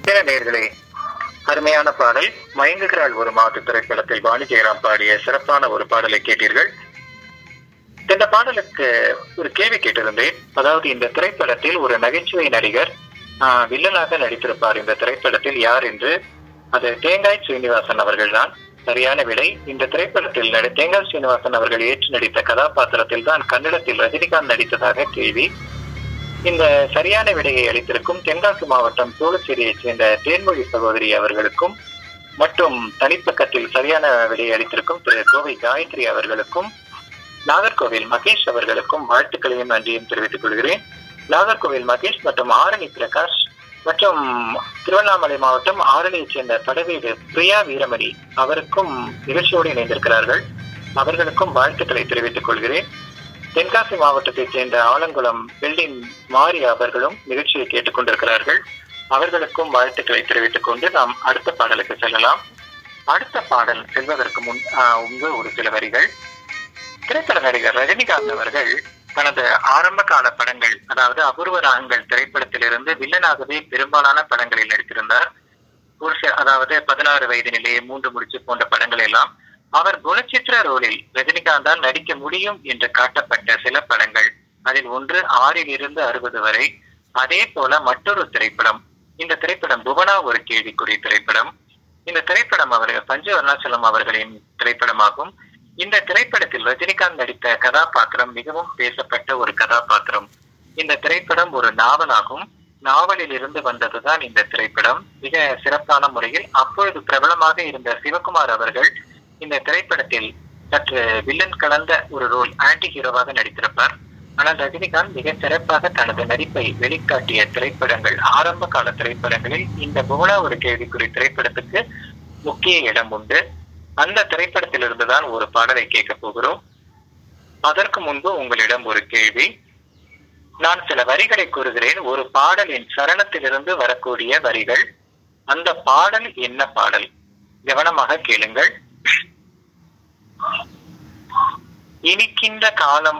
சில நேர்களே அருமையான பாடல் மயங்குகிறாள் ஒரு மாட்டு திரைப்படத்தில் வாணி ஜெயராம் பாடிய சிறப்பான ஒரு பாடலை கேட்டீர்கள் இந்த பாடலுக்கு ஒரு கேள்வி கேட்டிருந்தேன் அதாவது இந்த திரைப்படத்தில் ஒரு நகைச்சுவை நடிகர் ஆஹ், வில்லனாக நடித்திருப்பார் இந்த திரைப்படத்தில் யார் என்று அது தேங்காய் ஸ்ரீனிவாசன் அவர்கள்தான் சரியான விடை இந்த திரைப்படத்தில் நடி தேங்காய் ஸ்ரீனிவாசன் அவர்கள் ஏற்று நடித்த கதாபாத்திரத்தில் தான் கன்னடத்தில் ரஜினிகாந்த் நடித்ததாக கேள்வி இந்த சரியான விடையை அளித்திருக்கும் தென்காசி மாவட்டம் சோழச்சேரியைச் சேர்ந்த தேன்மொழி சகோதரி அவர்களுக்கும் மற்றும் தனிப்பக்கத்தில் சரியான விடையை அளித்திருக்கும் திரு கோவை காயத்ரி அவர்களுக்கும் நாகர்கோவில் மகேஷ் அவர்களுக்கும் வாழ்த்துக்களையும் நன்றியும் தெரிவித்துக் கொள்கிறேன் நாகர்கோவில் மகேஷ் மற்றும் ஆரணி பிரகாஷ் மற்றும் திருவண்ணாமலை மாவட்டம் ஆரணியைச் சேர்ந்த படவீடு பிரியா வீரமணி அவருக்கும் நிகழ்ச்சியோடு இணைந்திருக்கிறார்கள் அவர்களுக்கும் வாழ்த்துக்களை தெரிவித்துக் கொள்கிறேன் தென்காசி மாவட்டத்தைச் சேர்ந்த ஆலங்குளம் பில்டிங் மாரி அவர்களும் நிகழ்ச்சியை கேட்டுக்கொண்டிருக்கிறார்கள் அவர்களுக்கும் வாழ்த்துக்களை தெரிவித்துக் கொண்டு நாம் அடுத்த பாடலுக்கு செல்லலாம் அடுத்த பாடல் செல்வதற்கு முன் ஆஹ், உங்க ஒரு சில வரிகள் திரைப்பட நடிகர் ரஜினிகாந்த் அவர்கள் தனது ஆரம்ப கால படங்கள் அதாவது அபூர்வ ராகங்கள் திரைப்படத்திலிருந்து வில்லனாகவே பெரும்பாலான படங்களில் நடித்திருந்தார் ஒரு சில அதாவது பதினாறு வயதினிலே மூன்று முடிச்சு போன்ற படங்கள் எல்லாம் அவர் குணச்சித்திர ரோலில் ரஜினிகாந்தால் நடிக்க முடியும் என்று காட்டப்பட்ட சில படங்கள் அதில் ஒன்று ஆறில் இருந்து அறுபது வரை அதே போல மற்றொரு திரைப்படம் இந்த திரைப்படம் புவனா ஒரு கேள்விக்குறி திரைப்படம் இந்த திரைப்படம் அவர் பஞ்சு அருணாச்சலம் அவர்களின் திரைப்படமாகும் இந்த திரைப்படத்தில் ரஜினிகாந்த் நடித்த கதாபாத்திரம் மிகவும் பேசப்பட்ட ஒரு கதாபாத்திரம் இந்த திரைப்படம் ஒரு நாவலாகும் நாவலில் இருந்து வந்ததுதான் இந்த திரைப்படம் மிக சிறப்பான முறையில் அப்பொழுது பிரபலமாக இருந்த சிவகுமார் அவர்கள் இந்த திரைப்படத்தில் சற்று வில்லன் கலந்த ஒரு ரோல் ஆன்டி ஹீரோவாக நடித்திருப்பார் ஆனால் ரஜினிகாந்த் மிக சிறப்பாக தனது நடிப்பை வெளிக்காட்டிய திரைப்படங்கள் ஆரம்ப கால திரைப்படங்களில் இந்த புவனா ஒரு கேள்விக்குறி திரைப்படத்துக்கு முக்கிய இடம் உண்டு அந்த திரைப்படத்திலிருந்து தான் ஒரு பாடலை கேட்க போகிறோம் அதற்கு முன்பு உங்களிடம் ஒரு கேள்வி நான் சில வரிகளை கூறுகிறேன் ஒரு பாடலின் சரணத்திலிருந்து வரக்கூடிய வரிகள் அந்த பாடல் என்ன பாடல் கவனமாக கேளுங்கள் இனிக்கின்ற காலம்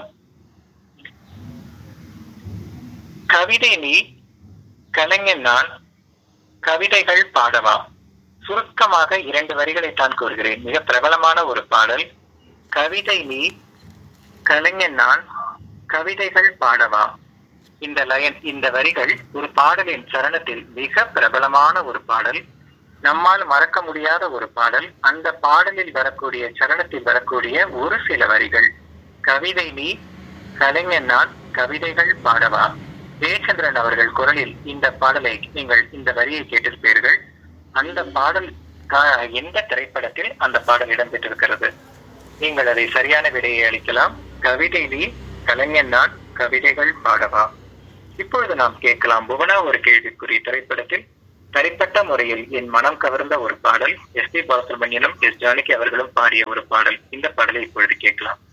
கவிதை நீ கலைஞன் நான் கவிதைகள் பாடவா சுருக்கமாக இரண்டு வரிகளை தான் கூறுகிறேன் மிக பிரபலமான ஒரு பாடல் கவிதை நீ கலைஞன் நான் கவிதைகள் பாடவா இந்த லயன் இந்த வரிகள் ஒரு பாடலின் சரணத்தில் மிக பிரபலமான ஒரு பாடல் நம்மால் மறக்க முடியாத ஒரு பாடல் அந்த பாடலில் வரக்கூடிய சரணத்தில் வரக்கூடிய ஒரு சில வரிகள் கவிதை நீ கலைஞன் நான் கவிதைகள் பாடவா ஜெயச்சந்திரன் அவர்கள் குரலில் இந்த பாடலை நீங்கள் இந்த வரியை கேட்டிருப்பீர்கள் அந்த பாடல் கா- எந்த திரைப்படத்தில் அந்த பாடல் இடம்பெற்றிருக்கிறது நீங்கள் அதை சரியான விடையை அளிக்கலாம் கவிதை நீ கலைஞன் நான் கவிதைகள் பாடவா இப்பொழுது நாம் கேட்கலாம் புவனா ஒரு கேள்விக்குறி திரைப்படத்தில் தனிப்பட்ட முறையில் என் மனம் கவர்ந்த ஒரு பாடல் எஸ் பி பாலசுப்ரமணியனும் எஸ் ஜானகி அவர்களும் பாடிய ஒரு பாடல் இந்த பாடலை இப்பொழுது கேட்கலாம்